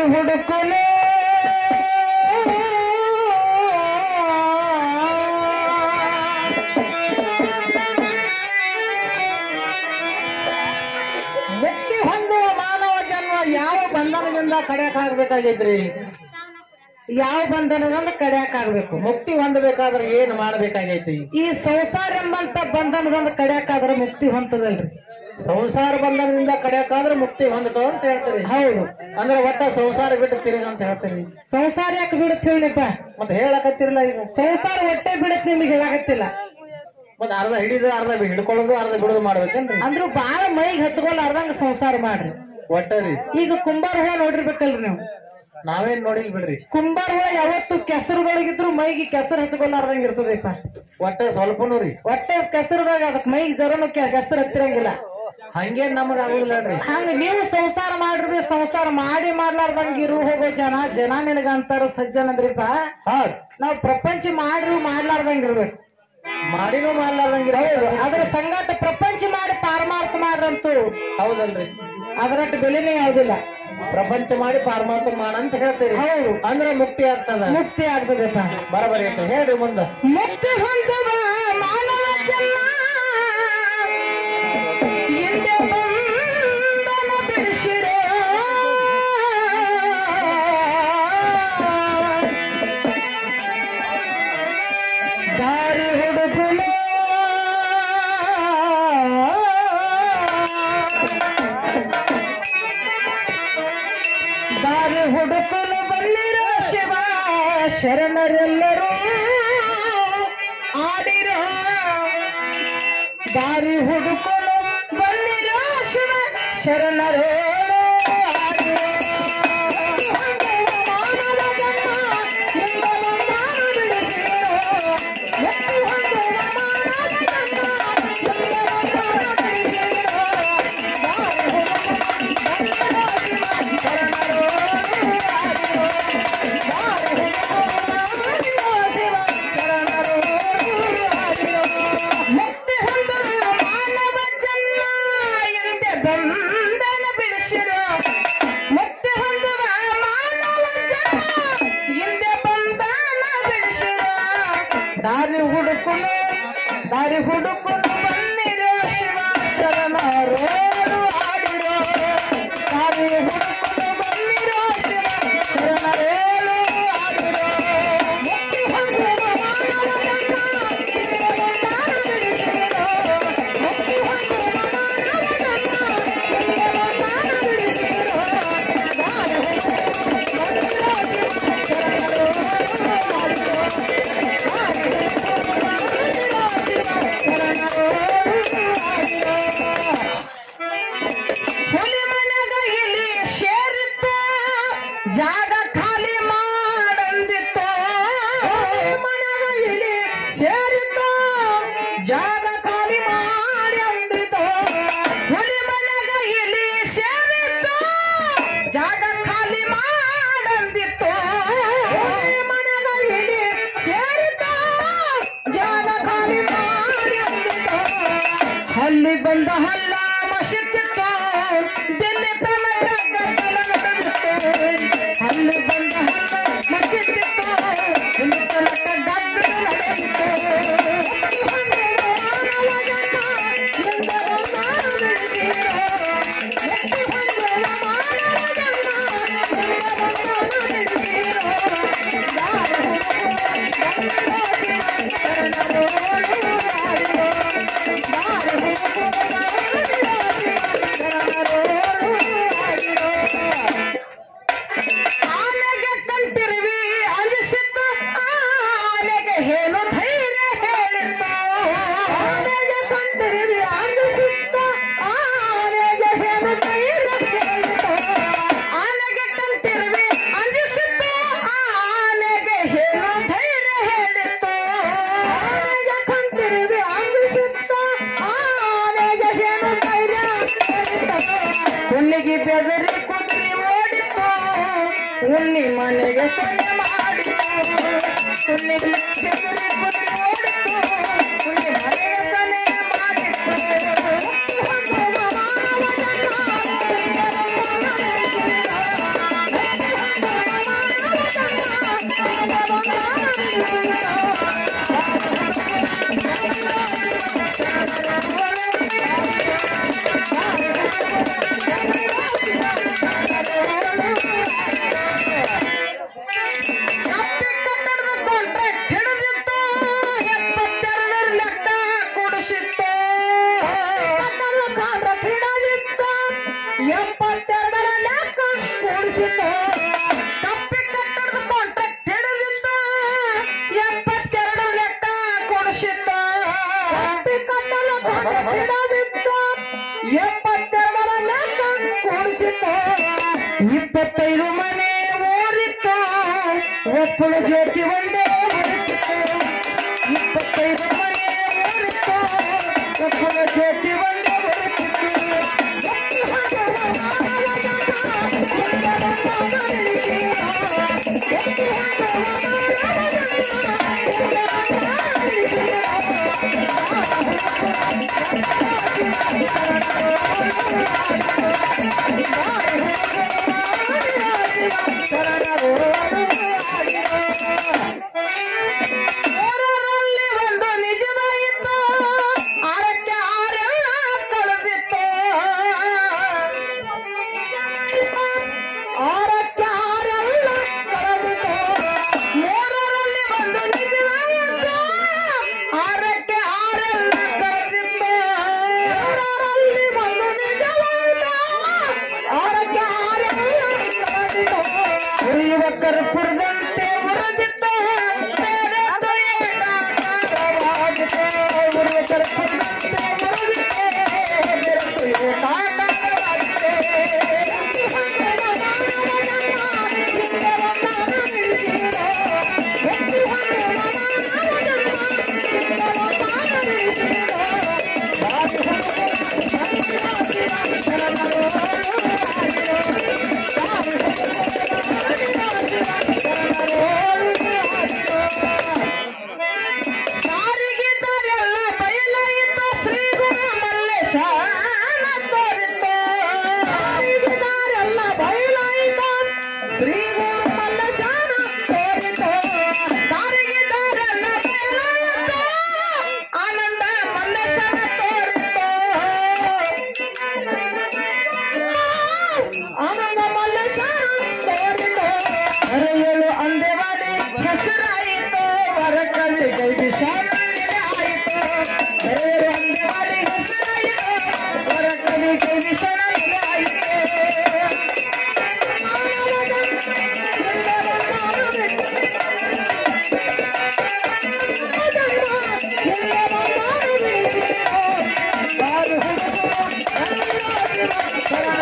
ಹುಡುಕುಲೆ ಮುಕ್ತಿ ಹೊಂದುವ ಮಾನವ ಜನ್ಮ ಯಾವ ಬಂಧನದಿಂದ ಕಡಿಯಕ್ಕಾಗ್ಬೇಕಾಗೈತ್ರಿ ಯಾವ ಬಂಧನದಿಂದ ಕಡಿಯಕ್ಕಾಗ್ಬೇಕು ಮುಕ್ತಿ ಹೊಂದಬೇಕಾದ್ರೆ ಏನ್ ಮಾಡ್ಬೇಕಾಗೈತಿ ಈ ಸಂಸಾರ ಎಂಬಂತ ಬಂಧನದಿಂದ ಕಡಿಯಕ್ಕಾದ್ರೆ ಮುಕ್ತಿ ಹೊಂದದಲ್ರಿ ಸಂಸಾರ ಬಂಧನದಿಂದ ಕಡಿಯಕ್ಕಾದ್ರೆ ಮುಕ್ತಿ ಹೊಂದತಾವ ಅಂತ ಹೇಳ್ತೀರಿ ಹೌದು ಅಂದ್ರೆ ಒಟ್ಟ ಸಂಸಾರ ಬಿಟ್ಟು ತಿರುಗ ಅಂತ ಹೇಳ್ತೀರಿ ಸಂಸಾರ ಯಾಕೆ ಬಿಡುತ್ತೆ ಹೇಳಿಪ್ಪ ಮತ್ತೆ ಹೇಳಕತ್ತಿರಲ್ಲ ಈಗ ಸಂಸಾರ ಒಟ್ಟೆ ಬಿಡುತ್ತೆ ನಿಮಗೆ ಹೇಳಕತ್ತಿಲ್ಲ ಮತ್ ಅರ್ಧ ಹಿಡಿದು ಅರ್ಧ ಹಿಡ್ಕೊಳ್ಳೋದು ಅರ್ಧ ಬಿಡೋದು ಮಾಡ್ಬೇಕೇನ್ರಿ ಅಂದ್ರು ಬಾಳ ಮೈಗೆ ಹಚ್ಕೊಲ್ಲ ಅರ್ಧಂಗ ಸಂಸಾರ ಮಾಡ್ರಿ ಒಟ್ಟರಿ ಈಗ ಕುಂಬಾರ ಹೂವ ನೋಡಿರ್ಬೇಕಲ್ರಿ ನೀವು ನಾವೇನ್ ನೋಡಿಲ್ ಬಿಡ್ರಿ ಕುಂಬಾರ ಹೂವ ಯಾವತ್ತು ಕೆಸರದೊಳಗಿದ್ರು ಮೈಗೆ ಕೆಸರು ಹಚ್ಕೊಲಾರ್ದಂಗ ಇರ್ತದಪ್ಪ ಒಟ್ಟೆ ಸ್ವಲ್ಪನೂ ರೀ ಒಟ್ಟೆ ಕೆಸರದಾಗ ಅದಕ್ ಮೈಗೆ ಜರನು ಕೆಸರು ಹತ್ತಿರಂಗಿಲ್ಲ ಹಂಗೇನ್ ನಮಗ ಆಗುದಿಲ್ಲ ಹಂಗ ನೀವು ಸಂಸಾರ ಮಾಡ್ರಿ ಸಂಸಾರ ಮಾಡಿ ಮಾಡ್ಲಾರ್ದಂಗ ಇರು ಹೋಗೋ ಜನ ಜನ ನಿನಗ ಅಂತಾರ ಸಜ್ಜನ ಅಂದ್ರಿಪ್ಪ ನಾವ್ ಪ್ರಪಂಚ ಮಾಡ್ರು ಮಾಡ್ಲಾರ್ದಂಗ ಇರ್ಬೇಕು ಮಾಡಿನೂ ಮಾಡ್ಲಾರ್ದಂಗ ಹೌದು ಅದ್ರ ಸಂಗಾಟ ಪ್ರಪಂಚ ಮಾಡಿ ಪಾರಮಾರ್ಥ ಮಾಡ್ರಂತೂ ಹೌದಲ್ರಿ ಅದರಟ್ಟು ಬೆಲೆನೇ ಯಾವ್ದಿಲ್ಲ ಪ್ರಪಂಚ ಮಾಡಿ ಪಾರಮಾರ್ಥ ಮಾಡ ಅಂತ ಹೇಳ್ತೀರಿ ಹೌದು ಅಂದ್ರೆ ಮುಕ್ತಿ ಆಗ್ತದ ಮುಕ್ತಿ ಆಗ್ತದೆ ಬರಬರಿ ಐತೆ ಹೇಳ್ರಿ ಮುಂದ ಮುಕ್ತಿ ಹೊಂದದ ಮಾನವ ಜನ್ಮ ಹಿಂದೆ ಬಂದನ ಬಿಡಿಸಿರೋ ದಾರಿ ಹುಡುಕಲು ದಾರಿ ಹುಡುಕಲು ಬಂದಿರೋ ಶಿವ ಶರಣರೆಲ್ಲರೂ ಆಡಿರೋ ದಾರಿ ಹುಡುಕಲು ಬಂದಿರೋ ಶಿವ ಶರಣರು ಮುಕ್ತಿ ಹೊಂದದ ಮಾನವ ಜನ್ಮ ಎಂದೆ ಬಂಧನ ಬಿಡಿಸಿರೋ ಮುಕ್ತಿ ಹೊಂದದ ಮಾನವ ಜನ್ಮ ಹಿಂದೆ ಬಂಧನ ಬಿಡಿಸಿರೋ ದಾರಿ ಹುಡುಕಲು ದಾರಿ ಹುಡುಕಲು ಬಂದಿರೋ ಶಿವ ಶರಣರು ಆಡಿರೋ ದಾರಿ ಹುಡುಕಲು ಬಂದಿರೋ ಶಿವ ಶರಣರೇನು ಆಡಿರೋ ಮುಕ್ತಿ ಹೊಂದದ ಮಾನವ ಜನ್ಮ ಹಿಂದೆ ಬಂಧನ ಬಿಡಿಸಿರೋ ಮುಕ್ತಿ ಹೊಂದದ ಮಾನವ ಜನ್ಮ ಹಿಂದೆ ಬಂಧನ ಬಿಡಿಸಿರೋ ದಾರಿ ಹುಡುಕಲು ಬಂದಿರೋ ಶಿವ ಶರಣರು ಆಡಿರೋ ಹುಲಿ ಮನೆಗ ಇಲಿ ಸೇರಿತ್ತು ಜಾಗ ಖಾಲಿ ಮಾಡಂದಿತ್ತು ಹುಲಿ ಮನೆಗ ಇಲಿ ಸೇರಿತ್ತು ಜಾಗ ಖಾಲಿ ಮಾಡಿ ಅಂದಿತ್ತು ಹುಲಿ ಮನೆಗ ಇಲಿ ಸೇರಿತ್ತು ಜಾಗ ಖಾಲಿ ಮಾಡಂದಿತ್ತು ಹುಲಿ ಮನೆಗ ಇಲಿ ಸೇರಿತ್ತು ಜಾಗ ಖಾಲಿ ಮಾಡಿ ಅಂದಿತ್ತು ಅಲ್ಲಿ ಬಂದ ಹಲ್ಲ ಮಸಿತ್ತಿತ್ತು ದಿಲ್ಲಿ ತನಕ ಗದ್ದಲಗಟ್ಟಿತ್ತು ಅಲ್ಲಿ ಬಂದ ಹಲ್ಲ ಮಸಿತ್ತಿತ್ತು ದಿಲ್ಲಿ ತನಕ ಗದ್ದಲ ನಡೆದಿತ್ತು ಮುಕ್ತಿ ಹೊಂದಿದ ಮಾನವ ಜನ್ಮ ಮುಂದೆ ಬಂದಾರು ಬೆಳೆದಿರೋ. ಮುಕ್ತಿ ಹೊಂದಿದ ಮಾನವ ಜನ್ಮ ಮುಂದೆ ಬಂದಾರು ಬೆಳೆದಿರೋ. ಯಾರು ಬಂದಿರೋ ಶಿವ ಶರಣರು ಆಡಿರೋ. ಯಾರು ಬಂದಿರೋ ಶಿವ ಶರಣರು ಆಡಿರೋ. ಆನೆಗೆ ಕಂತಿರುವಿ ಅಲಿಸಿತ್ತು ಆನೆಗೆ ಹೇಳು ಧೈರ್ಯ ಹೇಳಿತ್ತು ಆನೆಗೆ ಕಂತಿರುವಿ ಅಲಿಸಿತ್ತು ಆನೆಗೆ ಹೇಳು ಧೈರ್ಯ ಹೇಳಿತ್ತು ಆನೆಗೆ ಕಂತಿರುವಿ ಅಲಿಸಿತ್ತು ಆನೆಗೆ ಹೇಳು ಧೈರ್ಯ ಹೇಳಿತ್ತು ಆನೆಗೆ ಕಂತಿರುವಿ ಅಲಿಸಿತ್ತು ಆನೆಗೆ ಹೇಳು ಧೈರ್ಯ ಹೇಳಿತ್ತು ಹುಲ್ಲಿಗೆ ಬೆದರಿ ಕುದುರೆ ಓಡಿತ್ತು ಹುಲ್ಲಿ ಮನೆಗೆ ಸೊನ್ನೆ ಮಾಡಿತ್ತು ಹುಲ್ಲಿಗೆ ಬೆದರಿ ಕುದುರೆ ಓಡಿತ್ತು ಹುಲ್ಲಿ ಮನೆಗೆ ಸೊನ್ನೆ ಮಾಡಿತ್ತು ಮುಕ್ತಿ ಹೊಂದುವ ಮಾನವ ಜನ್ಮ, ಹಿಂದೆ ಬಂದನ ಬೆಳೆಸಿರೋ. ಮುಕ್ತಿ ಹೊಂದುವ ಕೊಡಿಸಿತು ಕಪ್ಪಿ ಕಟ್ಟಡದ ಕಾಂಟ್ರಾಕ್ಟ್ ಹಿಡಿದಿತ್ತು ಎಪ್ಪತ್ತೆರಡು ಲೆಕ್ಕ ಕೊಡಿಸಿತ್ತು ಕಪ್ಪಿ ಕಟ್ಟಡ ಕಾಂಟ್ರಾಕ್ಟ್ ಹಿಡಿದಿತ್ತು ಎಪ್ಪತ್ತೆರಡರ ಲೆಕ್ಕ ಕೊಡಿಸಿತ್ತು ಇಪ್ಪತ್ತೈದು ಮನೆ ಊರಿತ್ತು ಒಪ್ಪಳು ಜ್ಯೋತಿ ಒಂದೇ ಹೊರಟಿತ್ತು ಇಪ್ಪತ್ತೈದು ಮನೆ ಊರಿತ್ತು ಒಪ್ಪಳು ಜ್ಯೋತಿ ಒಂದೇ ಹೊರಟಿತ್ತು ಒಪ್ಪಿ ಹೊಂಟವ ಮಾನವಜನ, ಎಲ್ಲರನ್ನ ನಡೆಸಿದ. ಒಪ್ಪಿ ಹೊಂಟವ ಮಾನವಜನ, ಎಲ್ಲರನ್ನ ಊರರಲ್ಲಿ ಒಂದು ನಿಜವಾಯಿತು ಆರಕ್ಕೆ ಆರೆಲ್ಲ ಕಳೆದಿತ್ತು ಆರಕ್ಕೆ ಆರೆಲ್ಲ ಕಳೆದಿತ್ತು ಮೂರರಲ್ಲಿ ಒಂದು ನಿಜವಾಯಿತು ಆರಕ್ಕೆ ಆರೆಲ್ಲ ಕಳೆದಿತ್ತು ಮೂರರಲ್ಲಿ ಒಂದು ನಿಜವಾಯಿತು ಆರಕ್ಕೆ ಆರೆಲ್ಲ ಕಳೆದಿತ್ತು ಉರಿಯುವಕ್ಕರು ಕುರಿದಂತೆ ಉರಿದಿತ್ತು ಬೇರೆ ಏಕಾಕಾರವಾಗಿತ್ತು ಉರಿಯುವಕ್ಕರು ಕುರಿದಂತೆ ಉರಿದಿತ್ತು ಬೇರೆ ಸಾರಿಗಿದ್ದರೆಲ್ಲ ಬಯಲಾಯಿತು ಶ್ರೀ ಗುರು ಮಲ್ಲೇಶ ತೋರಿತ್ತು ಸಾರಿಗಿದ್ದರೆಲ್ಲ ಬಯಲಾಯಿತು ಶ್ರೀ ಗುರು ಮಲ್ಲೇಶ ತೋರಿತ್ತು ಸಾರಿಗಿದ್ದರೆಲ್ಲ ಬಯಲಾಯಿತು ಆನಂದ ಮಲ್ಲೇಶನ ತೋರಿತ್ತು ಆನಂದ ಮಲ್ಲೇಶನ ತೋರಿತ್ತು ಅರೆಯಲು ಅಂದೆವಾಡಿ ಹೆಸರಾಯಿತು ವರಕವಿ ಗೈಬಿಷಾನ ಆಯಿತು ಅರೆಯಲು ಅಂದೆವಾಡಿ ಹೆಸರಾಯಿತು ವರಕವಿ ಗೈಬಿಷಾನ ಆಯಿತು ಶರಣ